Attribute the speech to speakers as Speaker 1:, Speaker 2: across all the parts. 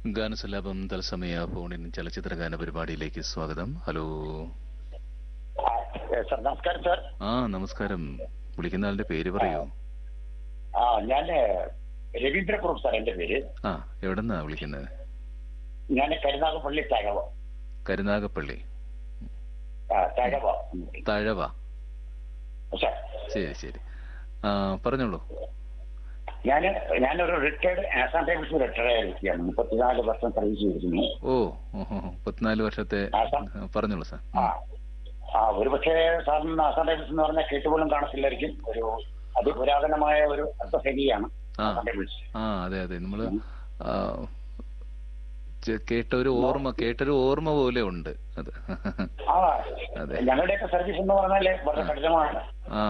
Speaker 1: ഗാനസലാപം തത്സമയ ഫോണിൻ ചലച്ചിത്ര ഗാന പരിപാടിയിലേക്ക് സ്വാഗതം ഹലോ
Speaker 2: ആ, ഏ, സാർ നമസ്കാരം സാർ
Speaker 1: ആ നമസ്കാരം വിളിക്കുന്ന ആളുടെ പേര് പറയൂ
Speaker 2: ആ ഞാൻ രവീന്ദ്രകുറുപ്പ് സാർ എന്റെ പേര്
Speaker 1: ആ എവിടെന്നാ വിളിക്കുന്നത്
Speaker 2: ഞാൻ കരുനാഗപ്പള്ളി തഴവ
Speaker 1: കരുനാഗപ്പള്ളി
Speaker 2: ആ തഴവ
Speaker 1: തഴവ
Speaker 2: സാർ
Speaker 1: ശരി ശരി ആ പറഞ്ഞോളൂ
Speaker 2: ഞാൻ ഞാനൊരു റിട്ടയർഡ് ആസാം ടൈംസ് റിട്ടയർഡ് ആയ വ്യക്തിയാണ് മുപ്പത്തിനാല് വർഷം സർവീസ് ചെയ്തിരുന്നു
Speaker 1: ഓ ഓഹോ മുപ്പത്തിനാല് വർഷത്തെ
Speaker 2: ആസാം
Speaker 1: ആ, പറഞ്ഞോളൂ സാർ
Speaker 2: ആ ആ ഒരു പക്ഷേ സാറിന് ആസാം ടൈംസ് എന്ന് പറഞ്ഞാൽ കേട്ടുപോലും കാണത്തില്ലായിരിക്കും ഒരു അതിപുരാതനമായ ഒരു അർത്ഥശൈലിയാണ്
Speaker 1: ആ
Speaker 2: ആസാം ടൈംസ്
Speaker 1: ആ അതെ അതെ നമ്മള് ആ, ചെ- കേട്ട ഒരു ഓർമ്മ കേട്ടൊരു ഓർമ്മ പോലെ ഉണ്ട് അത്
Speaker 2: ആ
Speaker 1: അതെ.
Speaker 2: ഞങ്ങളുടെയൊക്കെ സർവീസ് എന്ന് പറഞ്ഞാല് വളരെ കഠിനമാണ്
Speaker 1: ആ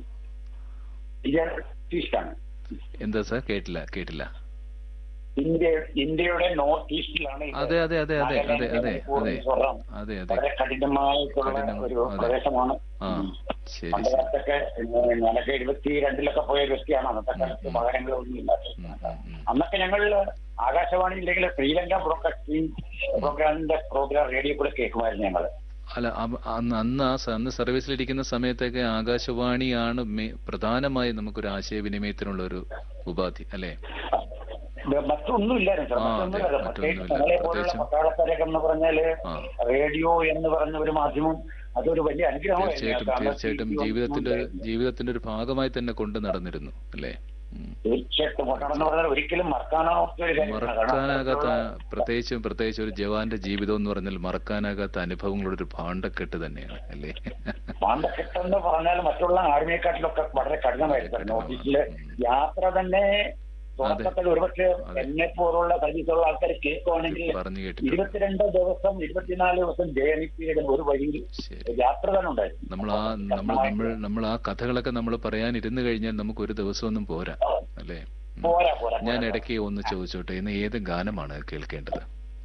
Speaker 2: ഇന്ത്യ ഈസ്റ്റാണ്
Speaker 1: എന്താ സാർ കേട്ടില്ല കേട്ടില്ല
Speaker 2: ഇന്ത്യ ഇന്ത്യയുടെ നോർത്ത് ഈസ്റ്റിലാണ് ഇത്.
Speaker 1: അതെ അതെ അതെ അതെ അതെ അതെ അതെ
Speaker 2: സ്വർണം
Speaker 1: അതെ അതെ
Speaker 2: വളരെ കഠിനമായിട്ടുള്ള
Speaker 1: കഠിനം,
Speaker 2: ഒരു
Speaker 1: അതെ.
Speaker 2: പ്രദേശമാണ്
Speaker 1: ആ
Speaker 2: ഉം.
Speaker 1: ശരി
Speaker 2: പണ്ട്
Speaker 1: ശരി
Speaker 2: കാലത്തൊക്കെ ഉം, ഞാനൊക്കെ എഴുപത്തി രണ്ടിലൊക്കെ പോയ ഒരു വ്യക്തിയാണ് അന്നത്തെ കാലത്ത്
Speaker 1: ഉം.
Speaker 2: വാഹനങ്ങളൊന്നും ഇല്ലാത്ത
Speaker 1: ഉം, ഉം, ഉം.
Speaker 2: അന്നൊക്കെ ഞങ്ങൾ ആകാശവാണി ഇല്ലെങ്കിൽ ശ്രീലങ്ക ബ്രോഡ്കാസ്റ്റിംഗ് പ്രോഗ്രാമിന്റെ പ്രോഗ്രാം റേഡിയോ കൂടെ കേൾക്കുമായിരുന്നു ഞങ്ങൾ
Speaker 1: അല്ല അ- അന്ന് അന്ന് ആ സ- അന്ന് സർവീസിലിരിക്കുന്ന സമയത്തൊക്കെ ആകാശവാണിയാണ് മെ- പ്രധാനമായി നമുക്കൊരു ആശയവിനിമയത്തിനുള്ള ഒരു ഉപാധി അല്ലേ
Speaker 2: മറ്റൊന്നും ഇല്ലായിരുന്നു സാർ
Speaker 1: ആ, അതെ,
Speaker 2: മറ്റൊന്നുമില്ല
Speaker 1: മറ്റൊന്നുമില്ല.
Speaker 2: പ്രത്യേകിച്ച് ഞങ്ങളെ പോലുള്ള
Speaker 1: പ്രത്യേകിച്ചും-
Speaker 2: പട്ടാളക്കാരൊക്കെ എന്ന് പറഞ്ഞാല്
Speaker 1: ആ
Speaker 2: റേഡിയോ എന്ന് പറഞ്ഞ ഒരു മാധ്യമം അതൊരു വലിയ അനുഗ്രഹമായിരുന്നു
Speaker 1: തീർച്ചയായിട്ടും
Speaker 2: കാരണം
Speaker 1: തീർച്ചയായിട്ടും
Speaker 2: TV ഒന്നും
Speaker 1: ജീവിതത്തിന്റെ
Speaker 2: ഇല്ലായിരുന്നു.
Speaker 1: ജീവിതത്തിന്റെ ഒരു ഭാഗമായി തന്നെ കൊണ്ടു നടന്നിരുന്നു അല്ലേ ഉം.
Speaker 2: തീർച്ചയായിട്ടും പട്ടാളം എന്ന് പറഞ്ഞാൽ ഒരിക്കലും മറക്കാനാവാത്ത ഒരു കാര്യമാണ് കാരണം
Speaker 1: മറക്കാനാകാത്ത
Speaker 2: അത്തരത്തിലുള്ള-
Speaker 1: പ്രത്യേകിച്ചും പ്രത്യേകിച്ച് ഒരു ജവാന്റെ ജീവിതം എന്ന് പറഞ്ഞാൽ മറക്കാനാകാത്ത അനുഭവങ്ങളുടെ ഒരു ഭാണ്ഡക്കെട്ട് തന്നെയാണ് അല്ലേ
Speaker 2: പാണ്ടക്കെട്ടെന്ന് പറഞ്ഞാൽ മറ്റുള്ള ആർമിയെക്കാട്ടിലൊക്കെ വളരെ കഠിനമായിരുന്നു സാർ നോർത്ത് ഈസ്റ്റില് യാത്ര തന്നെ തുടക്കത്തിൽ ഒരുപക്ഷെ
Speaker 1: അതെ.
Speaker 2: എന്നെ പോലുള്ള സർവീസുള്ള ആൾക്കാർ കേൾക്കുവാണെങ്കിൽ
Speaker 1: പറഞ്ഞു കേട്ടിട്ടുണ്ട്
Speaker 2: ഇരുപത്തിരണ്ട് ദിവസം ഇരുപത്തിനാല് ദിവസം ജേണി പീരീഡ് ഒരു വഴിയിൽ
Speaker 1: ശരി
Speaker 2: യാത്ര തന്നെ ഉണ്ടായിരുന്നു
Speaker 1: നമ്മൾ ആ നമ്മൾ നമ്മൾ നമ്മൾ ആ കഥകളൊക്കെ നമ്മൾ പറയാൻ ഇരുന്ന് കഴിഞ്ഞാൽ നമുക്ക് ഒരു ദിവസമൊന്നും പോരാ അല്ലേ ഉം.
Speaker 2: പോരാ പോരാ
Speaker 1: ഞാൻ
Speaker 2: പോരാ.
Speaker 1: ഇടയ്ക്ക് ഒന്ന് ചോദിച്ചോട്ടെ ഇന്ന് ഏത് ഗാനമാണ് കേൾക്കേണ്ടത്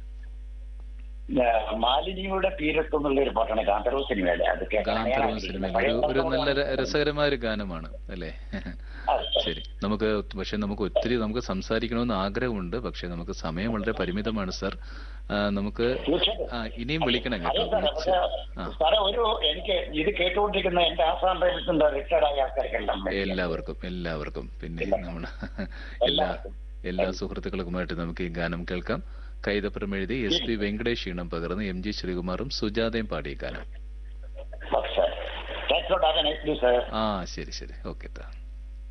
Speaker 2: ഏ, മാലിനിയുടെ തീരത്ത് എന്നുള്ള ഒരു പാട്ടാണ് ഗാന്ധർവ സിനിമയുടെ അത് കേൾക്കാൻ
Speaker 1: ഗാന്ധർവ
Speaker 2: ഞാൻ
Speaker 1: സിനിമയിൽ
Speaker 2: പഴയ
Speaker 1: ഒരു ഒരു
Speaker 2: പാട്ടുകളാണ്
Speaker 1: നല്ല ര- രസകരമായ ഒരു ഗാനമാണ് അല്ലേ
Speaker 2: അതെ, സാർ.
Speaker 1: ശരി നമുക്ക് പക്ഷെ നമുക്ക് ഒത്തിരി നമുക്ക് സംസാരിക്കണമെന്ന് ആഗ്രഹമുണ്ട് പക്ഷെ നമുക്ക് സമയം വളരെ പരിമിതമാണ് സാർ ആ, നമുക്ക്
Speaker 2: തീർച്ചയായിട്ടും
Speaker 1: ആ, ഇനിയും വിളിക്കണം
Speaker 2: അതെ
Speaker 1: കേട്ടോ
Speaker 2: സാറേ
Speaker 1: വിളിച്ച്
Speaker 2: പക്ഷേ
Speaker 1: ആ
Speaker 2: സാറേ ഒരു എനിക്ക് ഇത് കേട്ടുകൊണ്ടിരിക്കുന്ന എന്റെ ആസാം റൈഫിൾസിന്റെ റിട്ടയർഡ് ആയ ആൾക്കാർക്കെല്ലാം വേണ്ടി.
Speaker 1: എല്ലാവർക്കും എല്ലാവർക്കും പിന്നെ
Speaker 2: എല്ലാവർക്കും.
Speaker 1: നമ്മൾ എല്ലാ
Speaker 2: എല്ലാവർക്കും.
Speaker 1: എല്ലാ സുഹൃത്തുക്കൾക്കുമായിട്ട് നമുക്ക് ഈ ഗാനം കേൾക്കാം കൈതപ്പുറം എഴുതി എസ് പി വെങ്കടേഷ് ഈണം പകർന്ന് എം ജി ശ്രീകുമാറും സുജാതയും പാടിയ ഗാനം
Speaker 2: okay sir thanks for have a nice day sir
Speaker 1: ആ ശരി ശരി ഓക്കെ